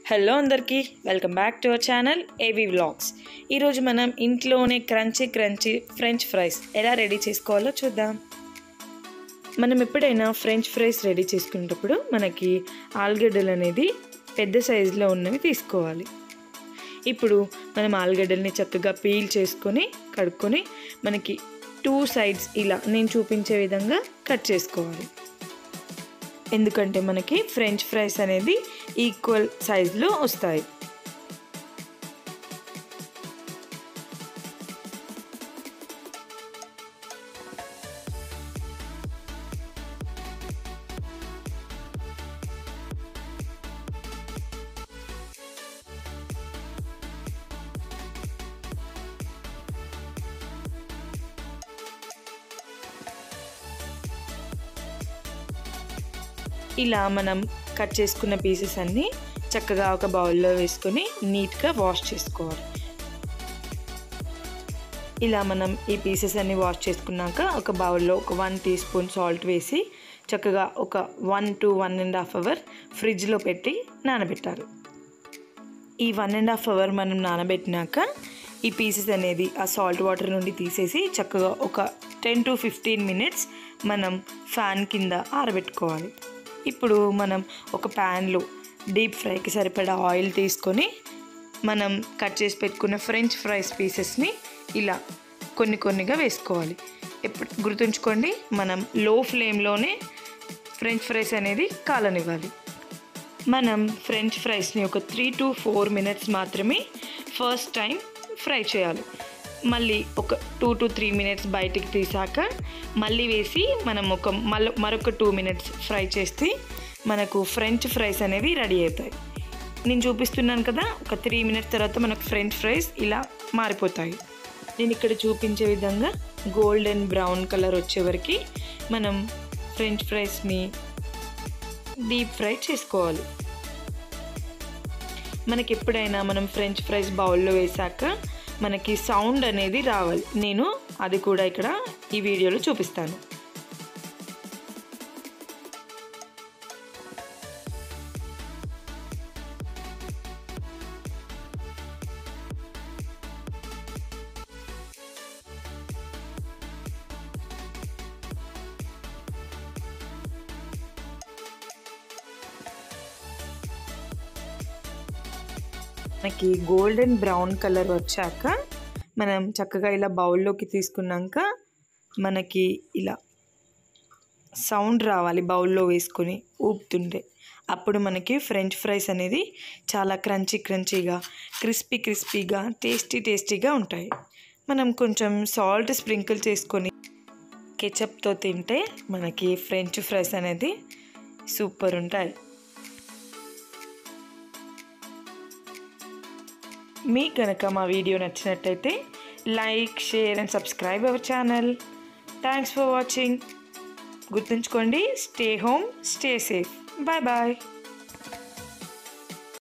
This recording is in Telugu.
హలో అందరికీ welcome back to our channel A V vlogs ఈరోజు మనం ఇంట్లోనే క్రంచీ క్రంచీ ఫ్రెంచ్ ఫ్రైస్ ఎలా రెడీ చేసుకోవాలో చూద్దాం మనం ఎప్పుడైనా ఫ్రెంచ్ ఫ్రైస్ రెడీ చేసుకునేటప్పుడు మనకి ఆలుగడ్డలు అనేది పెద్ద సైజులో ఉన్నవి తీసుకోవాలి ఇప్పుడు మనం ఆలుగడ్డల్ని చక్కగా పీల్ చేసుకొని కడుక్కొని మనకి టూ సైడ్స్ ఇలా నేను చూపించే విధంగా కట్ చేసుకోవాలి ఎందుకంటే మనకి ఫ్రెంచ్ ఫ్రైస్ అనేది ఈక్వల్ సైజులో వస్తాయి ఇలా మనం కట్ చేసుకున్న పీసెస్ అన్నీ చక్కగా ఒక బౌల్లో వేసుకొని నీట్గా వాష్ చేసుకోవాలి ఇలా మనం ఈ పీసెస్ అన్ని వాష్ చేసుకున్నాక ఒక బౌల్లో ఒక వన్ టీ స్పూన్ సాల్ట్ వేసి చక్కగా ఒక one to one and half hour ఫ్రిడ్జ్లో పెట్టి నానబెట్టాలి ఈ వన్ అండ్ హాఫ్ అవర్ మనం నానబెట్టినాక ఈ పీసెస్ అనేది ఆ సాల్ట్ వాటర్ నుండి తీసేసి చక్కగా ఒక టెన్ టు ఫిఫ్టీన్ మినిట్స్ మనం ఫ్యాన్ కింద ఆరబెట్టుకోవాలి ఇప్పుడు మనం ఒక ప్యాన్లో డీప్ ఫ్రైకి సరిపడా ఆయిల్ తీసుకొని మనం కట్ చేసి పెట్టుకున్న ఫ్రెంచ్ ఫ్రైస్ పీసెస్ని ఇలా కొన్ని కొన్నిగా వేసుకోవాలి ఎప్పుడు గుర్తుంచుకోండి మనం లో ఫ్లేమ్లోనే ఫ్రెంచ్ ఫ్రైస్ అనేది కాలనివ్వాలి మనం ఫ్రెంచ్ ఫ్రైస్ని ఒక త్రీ టు ఫోర్ మినిట్స్ మాత్రమే ఫస్ట్ టైం ఫ్రై చేయాలి మళ్ళీ ఒక టూ టు త్రీ మినిట్స్ బయటికి తీసాక మళ్ళీ వేసి మనం ఒక మళ్ళీ మరొక టూ మినిట్స్ ఫ్రై చేస్తే మనకు ఫ్రెంచ్ ఫ్రైస్ అనేవి రెడీ అవుతాయి నేను చూపిస్తున్నాను కదా ఒక త్రీ మినిట్స్ తర్వాత మనకు ఫ్రెంచ్ ఫ్రైస్ ఇలా మారిపోతాయి నేను ఇక్కడ చూపించే విధంగా గోల్డెన్ బ్రౌన్ కలర్ వచ్చే వరకు మనం ఫ్రెంచ్ ఫ్రైస్ని డీప్ ఫ్రై చేసుకోవాలి మనకి ఎప్పుడైనా మనం ఫ్రెంచ్ ఫ్రైస్ బౌల్లో వేసాక మనకి సౌండ్ అనేది రావాలి నేను అది కూడా ఇక్కడ ఈ వీడియోలో చూపిస్తాను మనకి గోల్డెన్ బ్రౌన్ కలర్ వచ్చాక మనం చక్కగా ఇలా బౌల్లోకి తీసుకున్నాక మనకి ఇలా సౌండ్ రావాలి బౌల్లో వేసుకొని ఊపుతుంటే అప్పుడు మనకి ఫ్రెంచ్ ఫ్రైస్ అనేది చాలా క్రంచీ క్రంచీగా క్రిస్పీ క్రిస్పీగా టేస్టీ టేస్టీగా ఉంటాయి మనం కొంచెం సాల్ట్ స్ప్రింకిల్ చేసుకొని కెచప్తో తింటే మనకి ఫ్రెంచ్ ఫ్రైస్ అనేది సూపర్ ఉంటాయి మీకు కనుక మా వీడియో నచ్చినట్టయితే like share and subscribe our channel thanks for watching గుర్తుంచుకోండి stay home stay safe bye bye